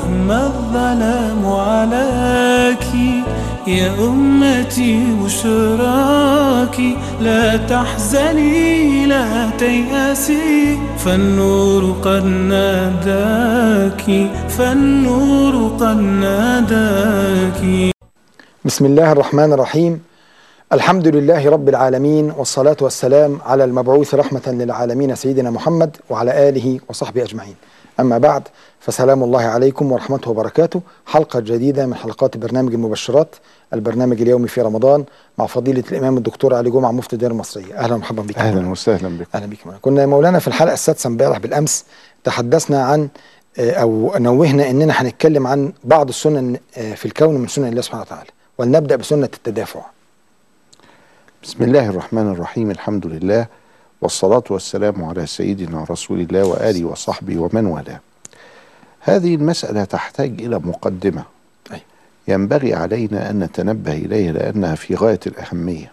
رغم الظلام عليك يا أمتي بشراك لا تحزني لا تيأسي فالنور قد ناداك فالنور قد ناداك بسم الله الرحمن الرحيم الحمد لله رب العالمين والصلاة والسلام على المبعوث رحمة للعالمين سيدنا محمد وعلى آله وصحبه أجمعين أما بعد فسلام الله عليكم ورحمته وبركاته حلقة جديدة من حلقات برنامج المبشرات البرنامج اليومي في رمضان مع فضيلة الإمام الدكتور علي جمعة مفتي الديار المصرية أهلا ومرحبا بك اهلا وسهلا بك أهلا بك مولانا. كنا مولانا في الحلقة السادسة امبارح بالأمس تحدثنا عن آه، أو نوهنا أننا هنتكلم عن بعض السنن آه، في الكون من سنن الله سبحانه وتعالى ولنبدأ بسنة التدافع بسم الله الرحمن الرحيم الحمد لله والصلاة والسلام على سيدنا رسول الله وآله وصحبه ومن والاه هذه المسألة تحتاج إلى مقدمة أي. ينبغي علينا أن نتنبه إليها لأنها في غاية الأهمية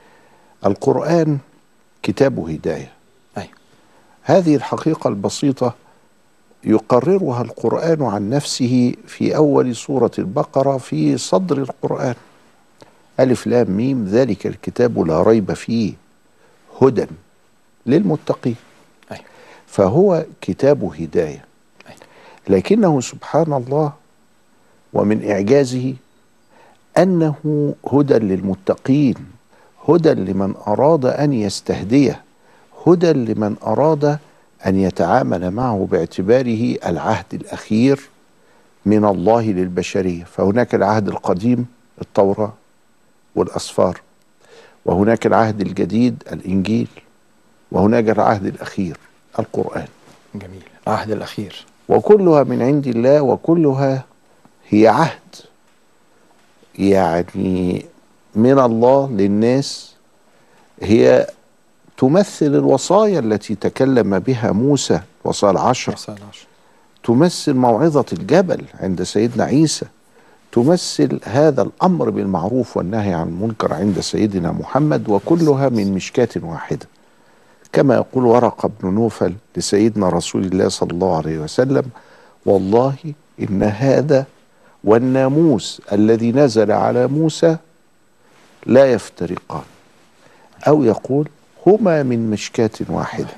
القرآن كتاب هداية أي. هذه الحقيقة البسيطة يقررها القرآن عن نفسه في أول سورة البقرة في صدر القرآن ألف لام ميم ذلك الكتاب لا ريب فيه هدى للمتقين أي. فهو كتاب هداية أي. لكنه سبحان الله ومن إعجازه أنه هدى للمتقين هدى لمن أراد أن يستهديه هدى لمن أراد أن يتعامل معه باعتباره العهد الأخير من الله للبشرية فهناك العهد القديم التوراة والأسفار وهناك العهد الجديد الإنجيل وهناك العهد الأخير القرآن جميل العهد الأخير وكلها من عند الله وكلها هي عهد يعني من الله للناس هي تمثل الوصايا التي تكلم بها موسى وصايا العشر وصال العشر. تمثل موعظة الجبل عند سيدنا عيسى تمثل هذا الأمر بالمعروف والنهي عن المنكر عند سيدنا محمد وكلها من مشكاة واحدة كما يقول ورقة بن نوفل لسيدنا رسول الله صلى الله عليه وسلم والله إن هذا والناموس الذي نزل على موسى لا يفترقان أو يقول هما من مشكاة واحدة واحد.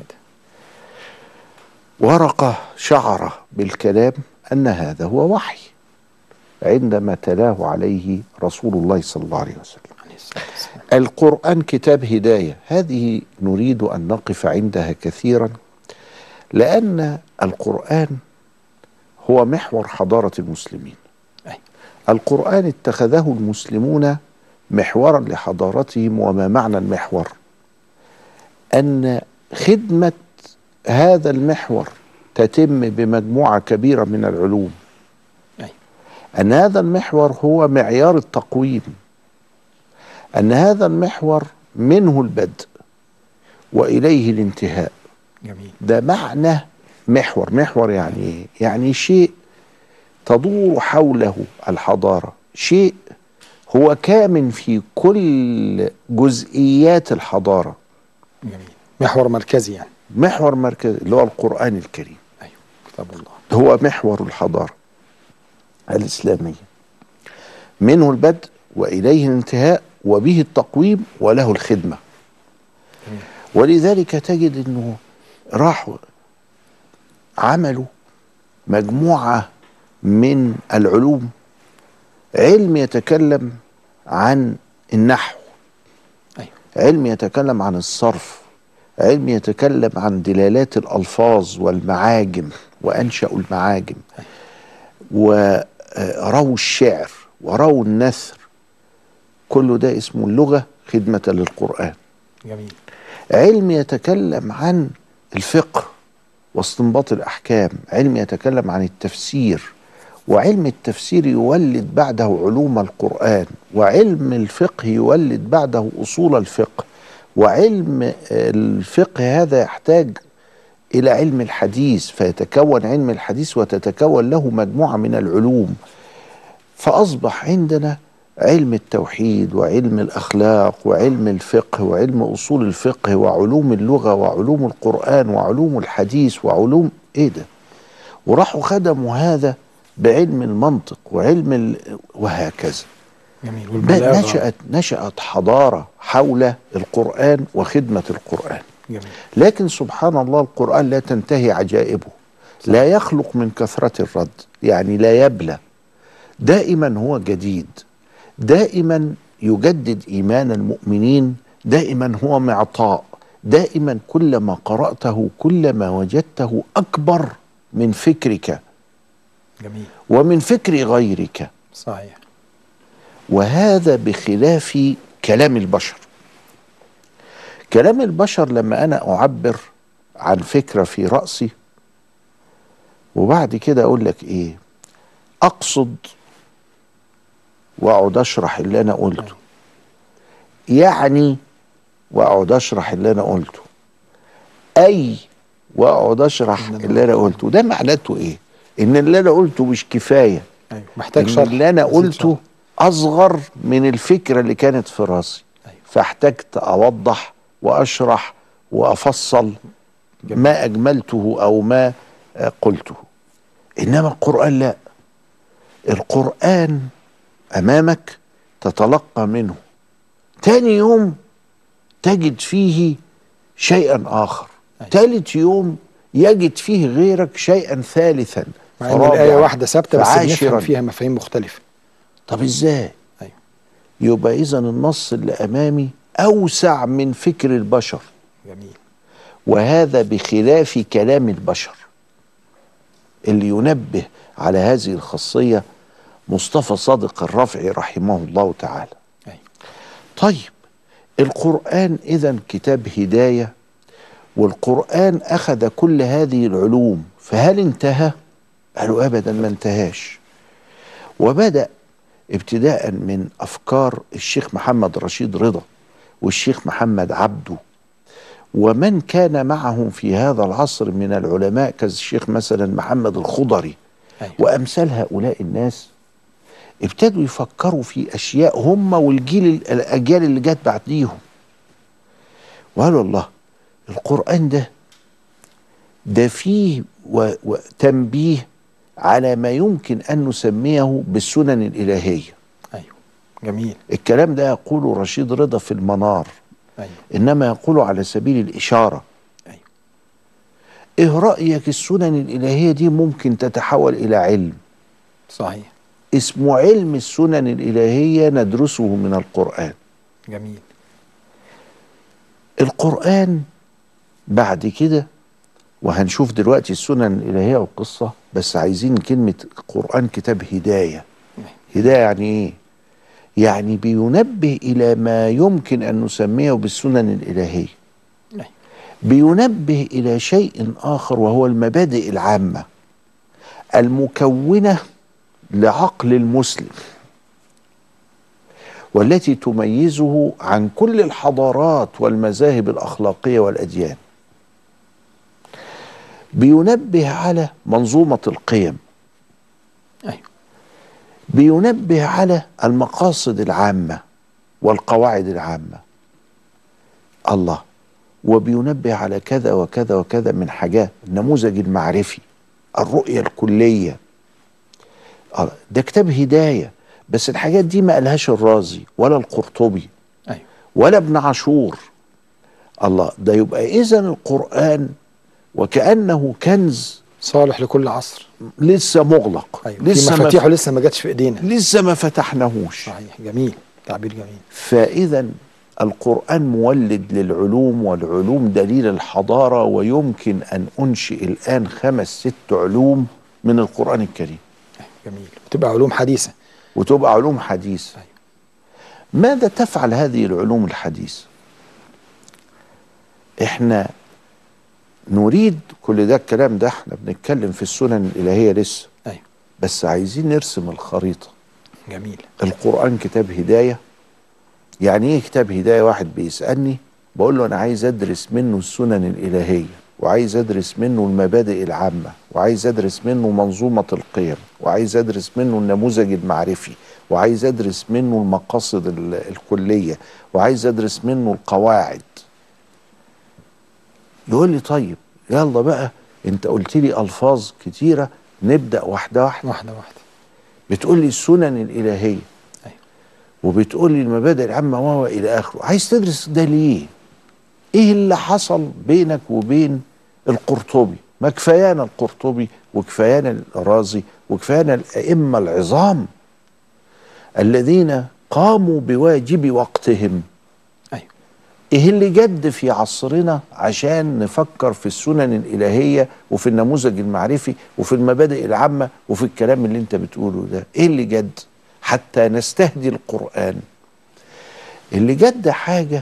ورقة شعر بالكلام أن هذا هو وحي عندما تلاه عليه رسول الله صلى الله عليه وسلم عليه الصلاة والسلام. القرآن كتاب هداية هذه نريد أن نقف عندها كثيرا لأن القرآن هو محور حضارة المسلمين أي. القرآن اتخذه المسلمون محورا لحضارتهم وما معنى المحور أن خدمة هذا المحور تتم بمجموعة كبيرة من العلوم أي. أن هذا المحور هو معيار التقويم أن هذا المحور منه البدء وإليه الانتهاء جميل ده معنى محور محور يعني ايه يعني شيء تدور حوله الحضارة شيء هو كامن في كل جزئيات الحضارة جميل محور مركزي يعني محور مركزي اللي هو القرآن الكريم أيوه كتاب الله هو محور الحضارة الإسلامية منه البدء وإليه الانتهاء وبه التقويم وله الخدمة جميل. ولذلك تجد أنه راحوا عملوا مجموعة من العلوم علم يتكلم عن النحو أيوه علم يتكلم عن الصرف علم يتكلم عن دلالات الألفاظ والمعاجم وأنشأوا المعاجم ورووا الشعر ورووا النثر كل ده اسمه اللغة خدمة للقرآن جميل علم يتكلم عن الفقه واستنباط الأحكام علم يتكلم عن التفسير وعلم التفسير يولد بعده علوم القرآن وعلم الفقه يولد بعده أصول الفقه وعلم الفقه هذا يحتاج إلى علم الحديث فيتكون علم الحديث وتتكون له مجموعة من العلوم فأصبح عندنا علم التوحيد وعلم الأخلاق وعلم الفقه وعلم أصول الفقه وعلوم اللغة وعلوم القرآن وعلوم الحديث وعلوم إيه ده وراحوا خدموا هذا بعلم المنطق وعلم ال... وهكذا جميل بل والبلاغة نشأت نشأت حضارة حول القرآن وخدمة القرآن جميل لكن سبحان الله القرآن لا تنتهي عجائبه لا يخلق من كثرة الرد يعني لا يبلى دائما هو جديد دائما يجدد إيمان المؤمنين دائما هو معطاء دائما كلما قرأته كلما وجدته أكبر من فكرك جميل ومن فكر غيرك صحيح وهذا بخلاف كلام البشر كلام البشر لما انا اعبر عن فكره في راسي وبعد كده اقول لك ايه اقصد واقعد اشرح اللي انا قلته يعني واقعد اشرح اللي انا قلته اي واقعد اشرح اللي انا قلته ده معناته ايه ان اللي انا قلته مش كفايه ايوه محتاج إن شرح اللي انا مزيد قلته شرح. اصغر من الفكره اللي كانت في راسي أيوة. فاحتجت اوضح واشرح وافصل ما اجملته او ما آه، قلته انما القران لا القران امامك تتلقى منه تاني يوم تجد فيه شيئا اخر أيوة. ثالث يوم يجد فيه غيرك شيئا ثالثا مع ان الايه فرابعا، واحده ثابته بس فعاشرا. بنفهم فيها مفاهيم مختلفه طب ازاي ايوه يبقى اذا النص اللي امامي اوسع من فكر البشر جميل وهذا بخلاف كلام البشر اللي ينبه على هذه الخاصيه مصطفى صادق الرافعي رحمه الله تعالى ايوه طيب القرآن إذا كتاب هداية والقرآن أخذ كل هذه العلوم فهل انتهى؟ قالوا أبدا ما انتهاش وبدأ ابتداء من أفكار الشيخ محمد رشيد رضا والشيخ محمد عبده ومن كان معهم في هذا العصر من العلماء كالشيخ مثلا محمد الخضري ايوه وامثال هؤلاء الناس ابتدوا يفكروا في اشياء هم والجيل الاجيال اللي جت بعديهم وقالوا الله القران ده ده فيه و- وتنبيه على ما يمكن ان نسميه بالسنن الالهيه ايوه جميل الكلام ده يقوله رشيد رضا في المنار ايوه انما يقوله على سبيل الاشاره ايوه ايه رايك السنن الالهيه دي ممكن تتحول الى علم صحيح اسمه علم السنن الإلهية ندرسه من القرآن جميل القرآن بعد كده وهنشوف دلوقتي السنن الإلهية والقصة بس عايزين كلمة القرآن كتاب هداية هداية يعني إيه؟ يعني بينبه إلى ما يمكن أن نسميه بالسنن الإلهية ايوه بينبه إلى شيء آخر وهو المبادئ العامة المكونة لعقل المسلم والتي تميزه عن كل الحضارات والمذاهب الأخلاقية والأديان بينبه على منظومة القيم ايوه بينبه على المقاصد العامة والقواعد العامة الله وبينبه على كذا وكذا وكذا من حاجات النموذج المعرفي الرؤية الكلية آه، ده كتاب هداية بس الحاجات دي ما قالهاش الرازي ولا القرطبي ايوه ولا ابن عاشور الله ده يبقى إذا القرآن وكأنه كنز صالح لكل عصر لسه مغلق ايوه في لسه ما مفاتيحه لسه ما جاتش في ايدينا لسه ما فتحناهوش صحيح جميل تعبير جميل فإذا القرآن مولد للعلوم والعلوم دليل الحضارة ويمكن أن أنشئ الآن خمس ست علوم من القرآن الكريم جميل وتبقى علوم حديثه وتبقى علوم حديثة أيوة. ماذا تفعل هذه العلوم الحديثة احنا نريد كل ده الكلام ده احنا بنتكلم في السنن الإلهية لسه ايوه بس عايزين نرسم الخريطة جميل القرآن كتاب هداية يعني ايه كتاب هداية واحد بيسألني بقول له انا عايز ادرس منه السنن الإلهية وعايز ادرس منه المبادئ العامة وعايز ادرس منه منظومة القيم وعايز ادرس منه النموذج المعرفي وعايز ادرس منه المقاصد ال- الكلية وعايز ادرس منه القواعد يقول لي طيب يلا بقى انت قلت لي الفاظ كتيرة نبدا واحده واحده واحده واحده بتقول لي السنن الالهيه أيوة. وبتقول لي المبادئ العامه وهو الى اخره عايز تدرس ده ليه ايه اللي حصل بينك وبين القرطبي ما كفايانا القرطبي وكفايانا الرازي وكفايانا الائمه العظام الذين قاموا بواجب وقتهم ايوه ايه اللي جد في عصرنا عشان نفكر في السنن الالهيه وفي النموذج المعرفي وفي المبادئ العامه وفي الكلام اللي انت بتقوله ده ايه اللي جد حتى نستهدي القران اللي جد حاجه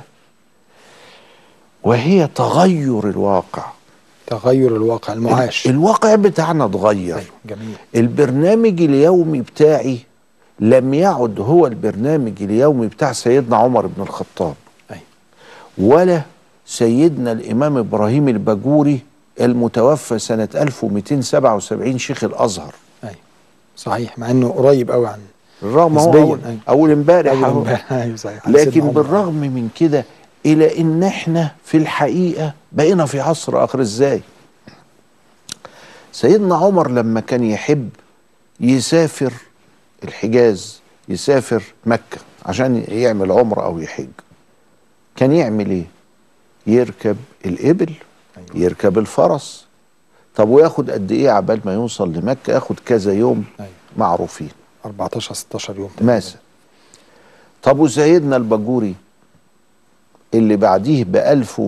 وهي تغير الواقع تغير الواقع المعاش الواقع بتاعنا اتغير ايوه جميل البرنامج اليومي بتاعي لم يعد هو البرنامج اليومي بتاع سيدنا عمر بن الخطاب ايوه ولا سيدنا الإمام إبراهيم الباجوري المتوفى سنة 1277 شيخ الأزهر ايوه صحيح مع انه قريب قوي عن الرغم هو نسبياً، أول, أيوة. أول امبارح أول أهو. امبارح. ايوه صحيح عن سيدنا لكن عمر. بالرغم من كده إلى إن إحنا في الحقيقة بقينا في عصر آخر إزاي سيدنا عمر لما كان يحب يسافر الحجاز يسافر مكة عشان يعمل عمرة أو يحج كان يعمل إيه يركب الإبل أيوة. يركب الفرس طب وياخد قد إيه عبال ما يوصل لمكة ياخد كذا يوم ايوه معروفين 14 16 يوم تقريباً. مثلا طب وسيدنا الباجوري اللي بعديه ب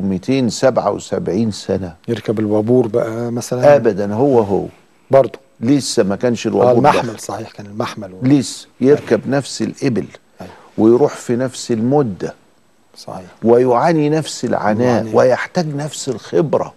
1277 سنة يركب الوابور بقى مثلا ابدا هو هو برضه لسه ما كانش اه الوابور المحمل دخل. صحيح كان المحمل و... لسه يركب نفس الابل أيوة. ويروح في نفس المده صحيح ويعاني نفس العناء يعاني. ويحتاج نفس الخبره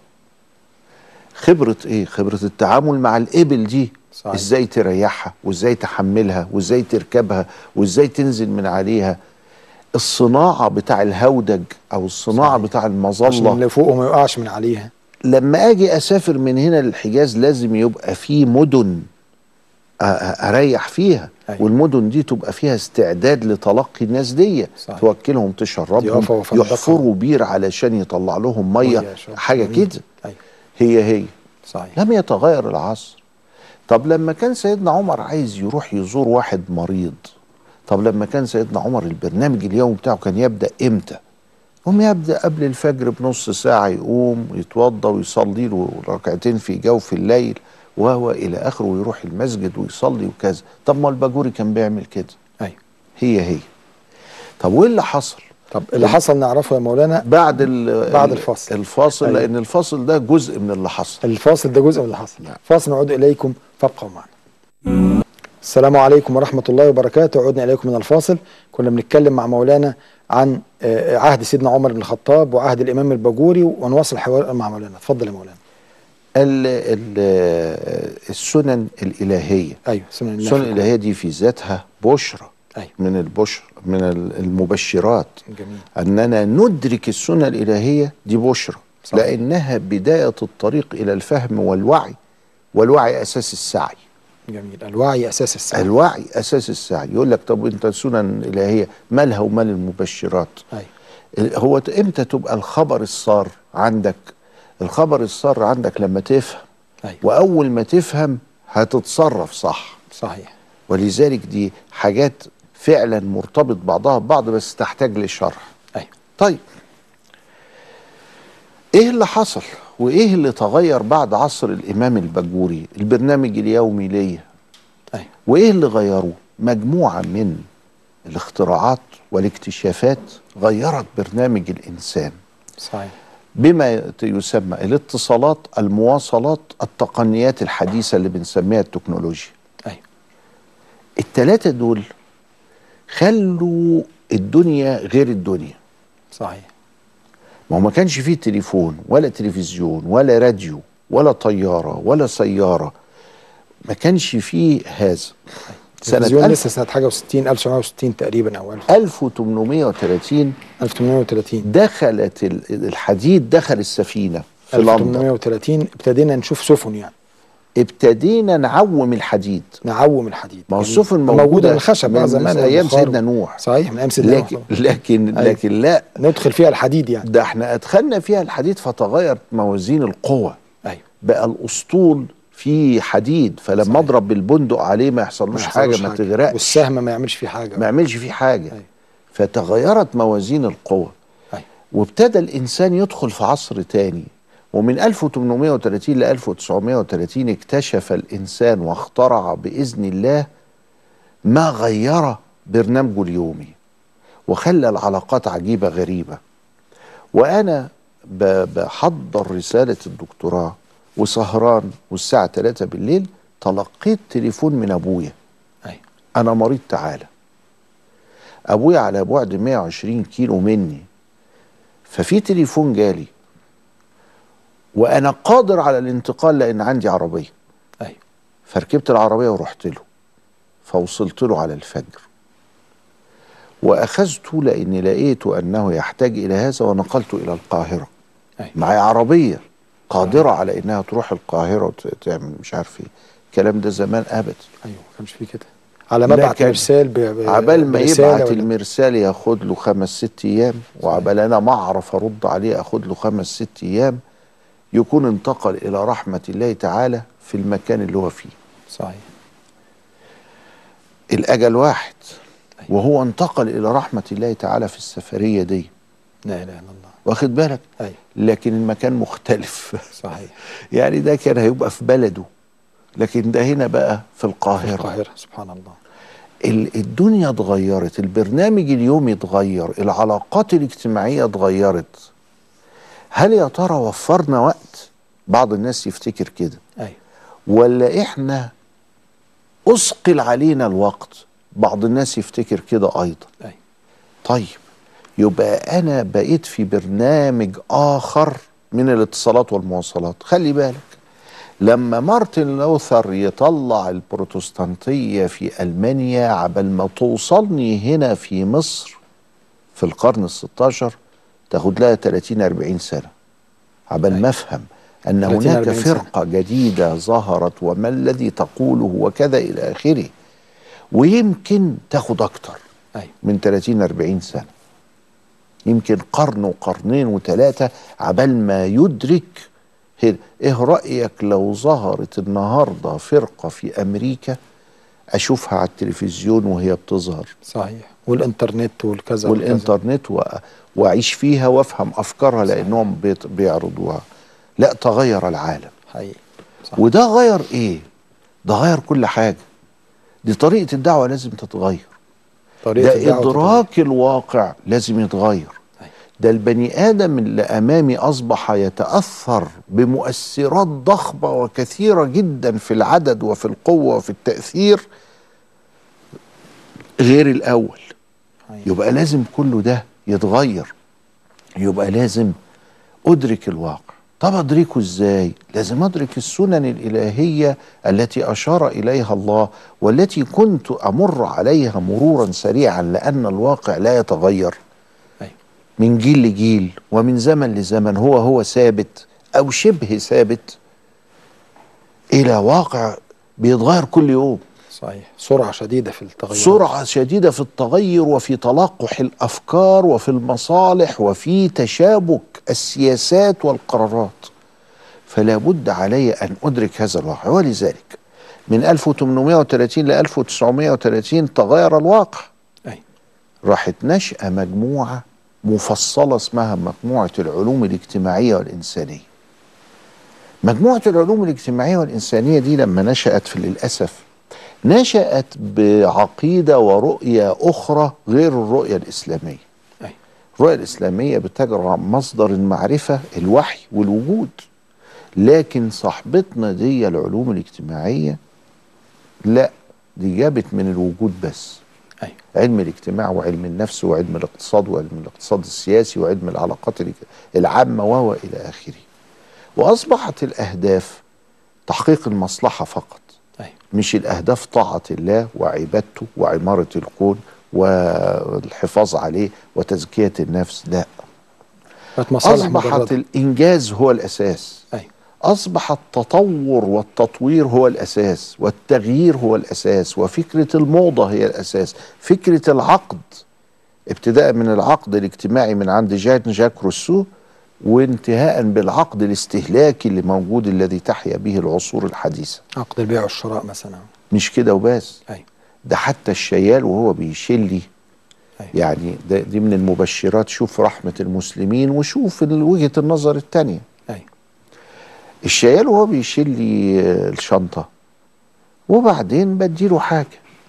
خبره ايه خبره التعامل مع الابل دي صحيح. ازاي تريحها وازاي تحملها وازاي تركبها وازاي تنزل من عليها الصناعه بتاع الهودج او الصناعه صحيح. بتاع عشان المظله اللي فوقه ما يقعش من عليها لما اجي اسافر من هنا للحجاز لازم يبقى في مدن أ- أ- اريح فيها أيوة. والمدن دي تبقى فيها استعداد لتلقي الناس دي صحيح. توكلهم تشربهم ضيافة وفندقة. يحفروا بير علشان يطلع لهم مية ميه يشرب. حاجه جميل. كده ايوه هي هي صحيح لم يتغير العصر طب لما كان سيدنا عمر عايز يروح يزور واحد مريض طب لما كان سيدنا عمر البرنامج اليومي بتاعه كان يبدا امتى قوم يبدا قبل الفجر بنص ساعه يقوم يتوضا ويصلي له ركعتين في جوف الليل وهو الى اخره ويروح المسجد ويصلي وكذا طب ما الباجوري كان بيعمل كده ايوه هي هي طب وايه اللي حصل طب اللي حصل نعرفه يا مولانا بعد ال بعد الفصل. الفاصل أيوة. لان الفاصل ده جزء من اللي حصل الفاصل ده جزء من اللي حصل نعم. فاصل نعود اليكم فابقوا معنا السلام عليكم ورحمه الله وبركاته عدنا اليكم من الفاصل كنا بنتكلم مع مولانا عن آه، عهد سيدنا عمر بن الخطاب وعهد الامام الباجوري ونواصل الحوار مع مولانا اتفضل يا مولانا ال ال السنن الإلهية ايوه سنن الله السنن في الإلهية دي في ذاتها بشرى ايوه من البشر من ال- المبشرات جميل أننا ندرك السنة الإلهية دي بشرى صحيح. لأنها بداية الطريق إلى الفهم والوعي والوعي أساس السعي جميل الوعي اساس السعي الوعي أساس السعي يقول لك طب أنت السنن الإلهية مالها ومال المبشرات ايوه هو ت- امتى تبقى الخبر السار عندك الخبر السار عندك لما تفهم ايوه واول ما تفهم هتتصرف صح صحيح ولذلك دي حاجات فعلا مرتبط بعضها ببعض بس تحتاج لشرح ايوه طيب ايه اللي حصل وايه اللي تغير بعد عصر الامام الباجوري البرنامج اليومي ليا ايوه وايه اللي غيروه مجموعه من الاختراعات والاكتشافات غيرت برنامج الانسان صحيح بما ت- يسمى الاتصالات المواصلات التقنيات الحديثة اللي بنسميها التكنولوجيا ايوه التلاتة دول خلوا الدنيا غير الدنيا صحيح ما هو ما كانش فيه تليفون ولا تلفزيون ولا راديو ولا طيارة ولا سيارة ما كانش فيه هذا سنة التلفزيون 1000 لسه سنه حاجه و60 1960 تقريبا او 1000 1830 1830 دخلت ال- الحديد دخل السفينة في لندن 1830 ابتدينا نشوف سفن يعني ابتدينا نعوم الحديد نعوم الحديد ما هو جميل. السفن موجوده موجودة من الخشب بقى من زمان أيام والبخار. سيدنا نوح. صحيح من ايام سيدنا لكن نوح لكن أيوة. لكن لا ندخل فيها الحديد يعني ده احنا ادخلنا فيها الحديد فتغيرت موازين القوى ايوه بقى الاسطول في حديد فلما صحيح. اضرب بالبندق عليه ما يحصلوش حاجه يحصلوش ما تغرقش والسهم ما يعملش فيه حاجه ما يعملش فيه حاجه أيوة. فتغيرت موازين القوى أيوة. وابتدى الانسان يدخل في عصر تاني ومن 1830 ل 1930 اكتشف الانسان واخترع باذن الله ما غير برنامجه اليومي وخلى العلاقات عجيبه غريبه وانا ب- بحضر رساله الدكتوراه وسهران والساعه 3 بالليل تلقيت تليفون من ابويا أيوة. انا مريض تعالى ابويا على بعد 120 كيلو مني ففي تليفون جالي وانا قادر على الانتقال لان عندي عربيه ايوه فركبت العربيه ورحت له فوصلت له على الفجر واخذته لاني لقيت انه يحتاج الى هذا ونقلته الى القاهره أيوة. معي عربيه قادره على انها تروح القاهره وتعمل مش عارف ايه الكلام ده زمان ابدا ايوه ما كانش فيه كده على ما ابعت لكن مرسال ب... ب... عبال ما برسالة يبعت ولا- المرسال ياخد له خمس ست ايام وعبال انا ما اعرف ارد عليه اخد له خمس ست ايام يكون انتقل الى رحمه الله تعالى في المكان اللي هو فيه صحيح الاجل واحد وهو انتقل الى رحمه الله تعالى في السفريه دي لا اله الا الله واخد بالك ايوه لكن المكان مختلف صحيح يعني ده كان هيبقى في بلده لكن ده هنا بقى في في القاهره القاهره سبحان الله ال- الدنيا اتغيرت البرنامج اليومي اتغير العلاقات الاجتماعية اتغيرت هل يا ترى وفرنا وقت بعض الناس يفتكر كده ايوه ولا احنا اثقل علينا الوقت بعض الناس يفتكر كده ايضا ايوه طيب يبقى انا بقيت في برنامج اخر من الاتصالات والمواصلات خلي بالك لما مارتن لوثر يطلع البروتستانتية في ألمانيا عبل ما توصلني هنا في مصر في القرن الستاشر تاخد لها 30 40 سنة عبل ما افهم أن 30 هناك 40 سنة. فرقة جديدة ظهرت وما الذي تقوله وكذا إلى آخره ويمكن تاخد أكتر ايوه من 30 40 سنه يمكن قرن وقرنين وثلاثه عبال ما يدرك هي- ايه رايك لو ظهرت النهارده فرقه في امريكا اشوفها على التلفزيون وهي بتظهر صحيح والانترنت والكذا والكذا. والانترنت و... واعيش فيها وافهم افكارها لانهم بيت... بيعرضوها لا تغير العالم حقيقي صح. وده غير ايه ده غير كل حاجه دي طريقه الدعوه لازم تتغير طريقه ده الدعوة ادراك الواقع لازم يتغير أيوة. ده البني ادم اللي امامي اصبح يتاثر بمؤثرات ضخمه وكثيره جدا في العدد وفي القوه وفي التاثير غير الاول حقيقي. يبقى لازم كله ده يتغير يبقى لازم ادرك الواقع طب ادركه ازاي لازم ادرك السنن الالهيه التي اشار اليها الله والتي كنت امر عليها مرورا سريعا لان الواقع لا يتغير أيوة. من جيل لجيل ومن زمن لزمن هو هو ثابت او شبه ثابت الى واقع بيتغير كل يوم صحيح سرعه شديده في التغير سرعة شديدة في التغير وفي تلقح الأفكار وفي المصالح وفي تشابك السياسات والقرارات فلا بد علي أن أدرك هذا الواقع ولذلك من 1830 ل 1930 تغير الواقع ايوه راحت نشأة مجموعة مفصلة اسمها مجموعة العلوم الاجتماعية والإنسانية مجموعة العلوم الاجتماعية والإنسانية دي لما نشأت في للأسف نشأت بعقيدة ورؤية أخرى غير الرؤية الإسلامية ايوه الرؤية الإسلامية بتجرى مصدر المعرفة الوحي والوجود لكن صاحبتنا دي العلوم الاجتماعية لا دي جابت من الوجود بس ايوه علم الاجتماع وعلم النفس وعلم الاقتصاد وعلم الاقتصاد السياسي وعلم العلاقات الج- العامة وهو إلى آخره وأصبحت الأهداف تحقيق المصلحة فقط ايوه مش الأهداف طاعة الله وعبادته وعمارة الكون والحفاظ عليه وتزكية النفس لا كانت مصالح أصبحت مجرده الإنجاز هو الأساس ايوه أصبح التطور والتطوير هو الأساس والتغيير هو الأساس وفكرة الموضة هي الأساس فكرة العقد ابتداء من العقد الاجتماعي من عند جان جاك روسو وانتهاء بالعقد الاستهلاكي اللي موجود الذي تحيا به العصور الحديثة عقد البيع والشراء مثلا مش كده وبس ايوه ده حتى الشيال وهو بيشلي أيوة. يعني ده دي من المبشرات شوف رحمة المسلمين وشوف ال- وجهة النظر التانية ايوه الشيال وهو بيشلي آه، الشنطة وبعدين بديله حاجة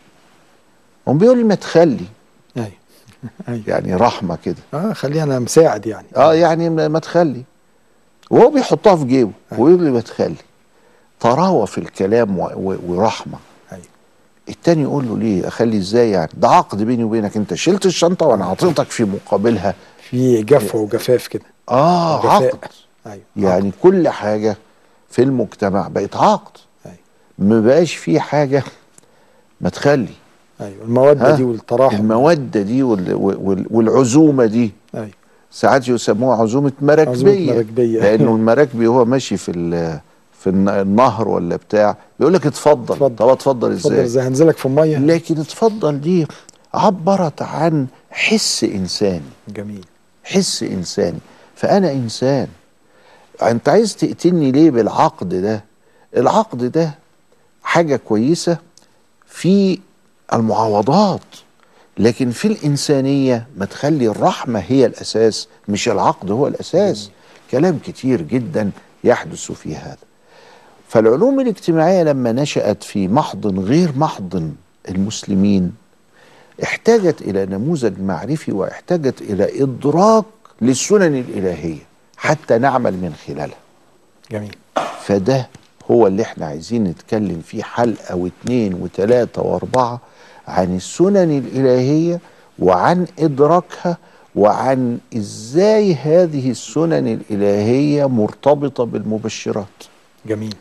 هم بيقول لي ما تخلي ايوه ايوه يعني رحمة كده اه خلينا انا مساعد يعني اه يعني ما ما تخلي وهو بيحطها في جيبه ويقول لي ما تخلي طراوة في الكلام و- و- ورحمة ايوه التاني يقول له ليه اخلي ازاي يعني ده عقد بيني وبينك انت شلت الشنطة وانا عطيتك في مقابلها في جفوه وجفاف كده اه وجفاء. عقد ايوه يعني كل حاجة في المجتمع بقت عقد ايوه ما بقاش في حاجة ما تخلي ايوه الموده ها؟ دي والتراحم المودة دي وال وال والعزومة دي ايوه ساعات يسموها عزومة مراكبية عزومة مراكبية. لأنه المراكبي هو ماشي في ال- في الن- النهر ولا بتاع يقول لك اتفضل اتفضل. طب اتفضل اتفضل ازاي ازاي هنزلك في الميه لكن اتفضل دي عبرت عن حس إنساني جميل حس إنساني فأنا إنسان أنت عايز تقتلني ليه بالعقد ده العقد ده حاجة كويسة في المعاوضات لكن في الإنسانية ما تخلي الرحمة هي الأساس مش العقد هو الأساس كلام كتير جدا يحدث في هذا فالعلوم الاجتماعية لما نشأت في محضن غير محضن المسلمين احتاجت إلى نموذج معرفي واحتاجت إلى إدراك للسنن الإلهية حتى نعمل من خلالها جميل فده هو اللي احنا عايزين نتكلم فيه حلقة واثنين وثلاثة واربعة عن السنن الإلهية وعن إدراكها وعن إزاي هذه السنن الإلهية مرتبطة بالمبشرات جميل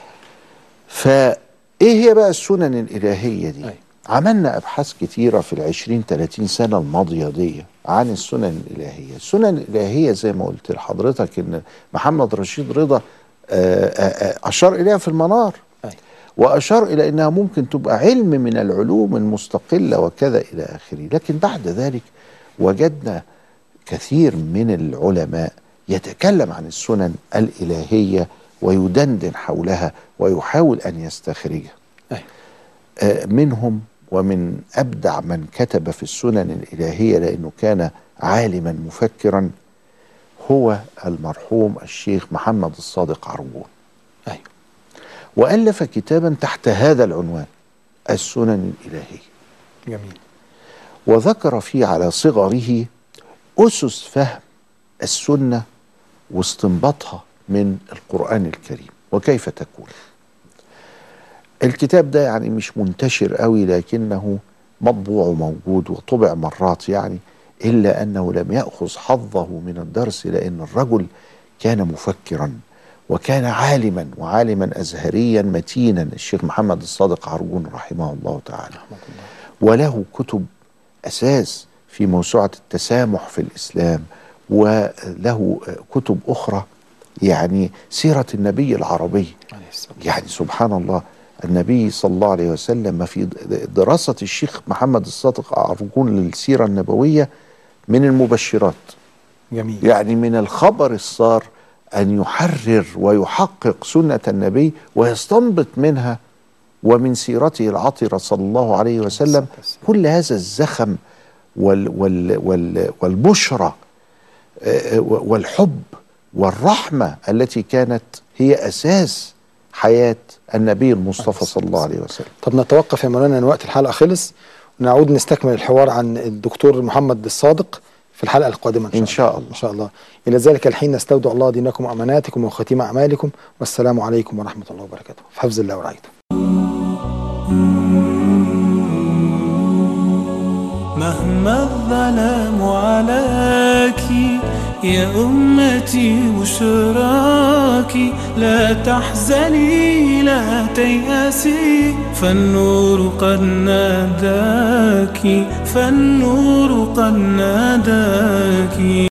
فإيه هي بقى السنن الإلهية دي أي. عملنا أبحاث كتيرة في العشرين تلاتين سنة الماضية دي عن السنن الإلهية السنن الإلهية زي ما قلت لحضرتك إن محمد رشيد رضا آه، آه، آه، أشار إليها في المنار أي. وأشار إلى أنها ممكن تبقى علم من العلوم المستقلة وكذا إلى آخره لكن بعد ذلك وجدنا كثير من العلماء يتكلم عن السنن الإلهية ويدندن حولها ويحاول أن يستخرجها أي. آه، منهم ومن أبدع من كتب في السنن الإلهية لأنه كان عالما مفكرا هو المرحوم الشيخ محمد الصادق عرجون ايوه وألف كتابا تحت هذا العنوان السنن الإلهية جميل وذكر فيه على صغره أسس فهم السنة واستنباطها من القرآن الكريم وكيف تكون الكتاب ده يعني مش منتشر قوي لكنه مطبوع وموجود وطبع مرات يعني إلا أنه لم يأخذ حظه من الدرس لأن الرجل كان مفكرا وكان عالما وعالما أزهريا متينا الشيخ محمد الصادق عرجون رحمه الله تعالى رحمة الله وله كتب اساس في موسوعه التسامح في الاسلام وله كتب اخرى يعني سيره النبي العربي عليه السلام يعني سبحان الله النبي صلى الله عليه وسلم ما في دراسه الشيخ محمد الصادق عرجون للسيره النبويه من المبشرات جميل يعني من الخبر السار ان يحرر ويحقق سنه النبي ويستنبط منها ومن سيرته العطره صلى الله عليه وسلم كل هذا الزخم وال وال وال والبشرى آه، والحب والرحمه التي كانت هي اساس حياه النبي المصطفى صلى الله عليه وسلم طب نتوقف يا مولانا ان وقت الحلقه خلص ونعود نستكمل الحوار عن الدكتور محمد الصادق في الحلقه القادمه إن شاء الله. ان شاء الله الى ذلك الحين نستودع الله دينكم واماناتكم وختيم اعمالكم والسلام عليكم ورحمه الله وبركاته في حفظ الله ورعايته مهما الظلام عليك يا أمتي بشراكي لا تحزني لا تيأسي فالنور قد ناداك فالنور قد ناداك